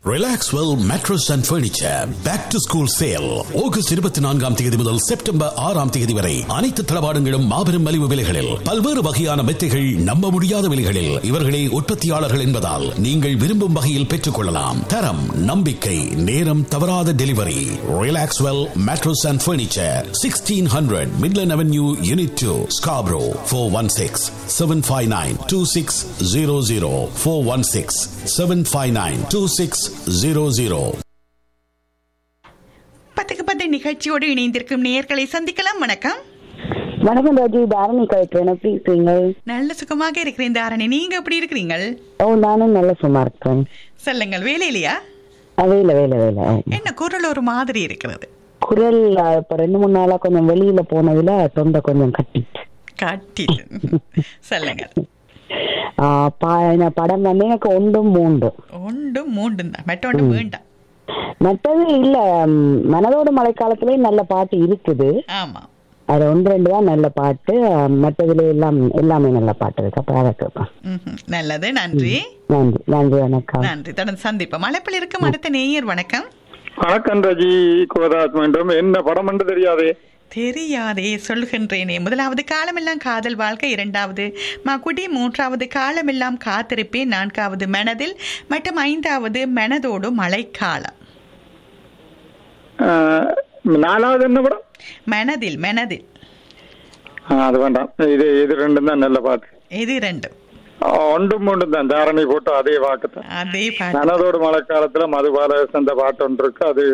Relaxwell mattress and furniture back to school sale August இருபத்தி நான்காம் தேதி முதல் செப்டம்பர் ஆறாம் தேதி வரை அனைத்து தளவாடங்களும் மாபெரும் மலிவு விலைகளில் பல்வேறு வகையான மெத்தைகள் நம்ப முடியாத விலைகளில் இவர்களே உற்பத்தியாளர்கள் என்பதால் நீங்கள் விரும்பும் வகையில் பெற்றுக் கொள்ளலாம் தரம் நம்பிக்கை நேரம் தவறாத delivery Relaxwell mattress and furniture sixteen hundred Midland avenue unit two Scarborough four one six seven five nine two six zero zero four one six seven five nine two six zero zero பத்துக்கு பத்து நிகழ்ச்சியோடு இணைந்திருக்கும் நேயர்களை சந்திக்கலாம் வணக்கம் வணக்கம் Raji Dharani collector எப்படி இருக்கீங்க நல்ல சுகமாக இருக்கிறேன் தாரணி நீங்க எப்படி இருக்கிறீங்கள் ஓ நானும் நல்ல சும்மா இருக்கிறேன் சொல்லுங்கள் வேலையிலையா ஆ, வேலை வேலை வேலை ஆ. என்ன குரல் ஒரு மாதிரி இருக்கிறது குரல் ஆ, இப்ப ரெண்டு மூணு நாளா கொஞ்சம் வெளியில போனதுல தொண்டை கொஞ்சம் கட்டிட்டு காட்டி சொல்லுங்கள் ஆ, பா- இந்த படம் வந்து எனக்கு ஒன்றும் மூண்டு ஒன்றும் மூண்டும் தான் மற்றொன்று வேண்டாம் மற்றது இல்ல ம், மனதோடு மழைக்காலத்திலே நல்ல பாட்டு இருக்குது ஆமா அது ஒன்று ரெண்டு தான் நல்ல பாட்டு ஆ, மற்றதுல எல்லாம் எல்லாமே நல்ல பாட்டு இருக்கு அப்ப அதை கேட்பேன் ம்ஹும். நல்லது நன்றி நன்றி நன்றி வணக்கம் நன்றி தொடர்ந்து சந்திப்போம் மலைப்பில் இருக்கும் அடுத்த நேயர் வணக்கம் வணக்கம் ரஜி கோதாஸ் மீண்டும் என்ன படம் என்று தெரியாதே தெரியாதே சொல்கின்றேனே முதலாவது காலமெல்லாம் காதல் வாழ்க்கை இரண்டாவது மகுடி மூன்றாவது காலமெல்லாம் காத்திருப்பேன் நான்காவது மனதில் மற்றும் ஐந்தாவது மனதோடு மழைக்காலம் ஆஹ், நாலாவது என்ன படம் மனதில் மனதில் ஆஹ், அது வேண்டாம் இது இது ரெண்டும் தான் நல்ல பாட்டு இது ரெண்டும் ஆஹ், ஒன்றும் மூண்டும் தான் தாரணி போட்டு அதே பாட்டு தான் அதே பாட்டு மனதோடு மழைக்காலத்துல மதுபால அந்த பாட்டு ஒன்று இருக்கு அது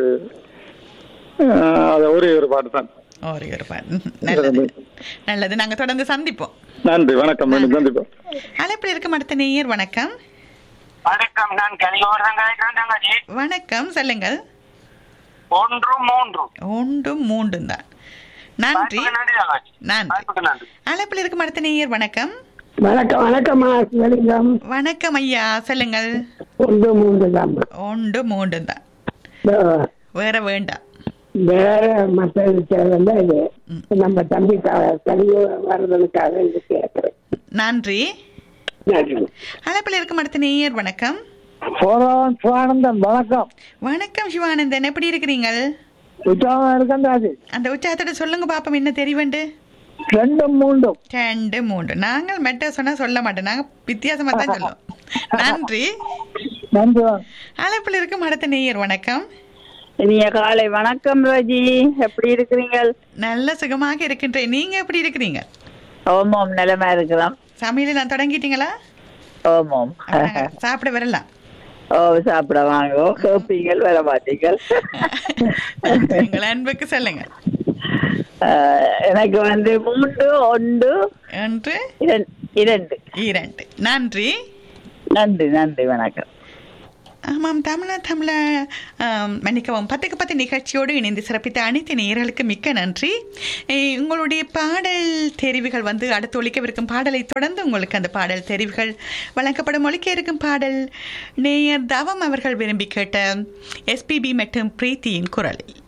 ஆஹ், அது ஒரே ஒரு பாட்டு தான் ஒரே ஒரு பாட்டு ம்ஹும். நல்லது நல்லது நாங்க தொடர்ந்து சந்திப்போம் நன்றி வணக்கம் மீண்டும் சந்திப்போம் அழைப்பில் இருக்கும் அடுத்த நேயர் வணக்கம் வணக்கம் நான் கலிகோர்தான் கலைக்கிறேன் தங்கச்சி வணக்கம் சொல்லுங்கள் ஒன்று மூன்று ஒன்றும் மூன்றும் தான் நன்றி வாய்ப்புக்கு நன்றி தங்கச்சி நன்றி வாய்ப்புக்கு நன்றி அழைப்பில் இருக்கும் அடுத்த நேயர் வணக்கம் வணக்கம் வணக்கம்மா சிவலிங்கம் வணக்கம் ஐயா சொல்லுங்கள் ஒன்று மூன்று தான் ஒன்று மூன்று தான் வேற வேண்டாம் வேற மற்ற விஷயம் வந்து இது நம்ம தம்பிக்காக கழிவு வர்றதுக்காக இது கேட்கிறேன் நன்றி அழைப்பில் இருக்கும் அடுத்த நேயர் வணக்கம் போறோம் சிவானந்தன் வணக்கம் வணக்கம் சிவானந்தன் எப்படி இருக்கிறீங்கள் உற்சாகம் இருக்கந்தாது அந்த உற்சாகத்தோட சொல்லுங்க பாப்போம் என்ன தெரிவண்டு ரெண்டும் மூண்டும் ரெண்டு மூன்று நாங்கள் மெட்ட சொன்னா சொல்ல மாட்டோம் நாங்க வித்தியாசமா தான் சொல்லுவோம் நன்றி நன்றி அழைப்பில் இருக்கும் அடுத்த நேயர் வணக்கம் இனிய காலை வணக்கம் ரஜி எப்படி இருக்கிறீங்கள் நல்ல சுகமாக இருக்கின்றேன் நீங்க எப்படி இருக்கிறீங்க ஓமோம் நிலைமை இருக்கிறோம் சமையல் நான் தொடங்கிட்டீங்களா ஓமோம் அப்ப சாப்பிட வரலாம் ஓ சாப்பிட வாங்கோ கேப்பீங்கள் வர மாட்டீங்கள் எங்கள் அன்புக்கு சொல்லுங்க அஹ், எனக்கு வந்து மூன்று ஒன்று ஒன்று இரண்- இரண்டு இரண்டு நன்றி நன்றி நன்றி வணக்கம் ஆமாம் தமிழா தமிழா ஆம், மன்னிக்கவும் பத்துக்கு பத்து நிகழ்ச்சியோடு இணைந்து சிறப்பித்த அனைத்து நேயர்களுக்கு மிக்க நன்றி ஏய், உங்களுடைய பாடல் தெரிவுகள் வந்து அடுத்து ஒழிக்கவிருக்கும் பாடலை தொடர்ந்து உங்களுக்கு அந்த பாடல் தெரிவுகள் வழங்கப்படும் ஒழிக்க இருக்கும் பாடல் நேயர் தவம் அவர்கள் விரும்பி கேட்ட எஸ்பிபி மற்றும் பிரீத்தியின் குரலில்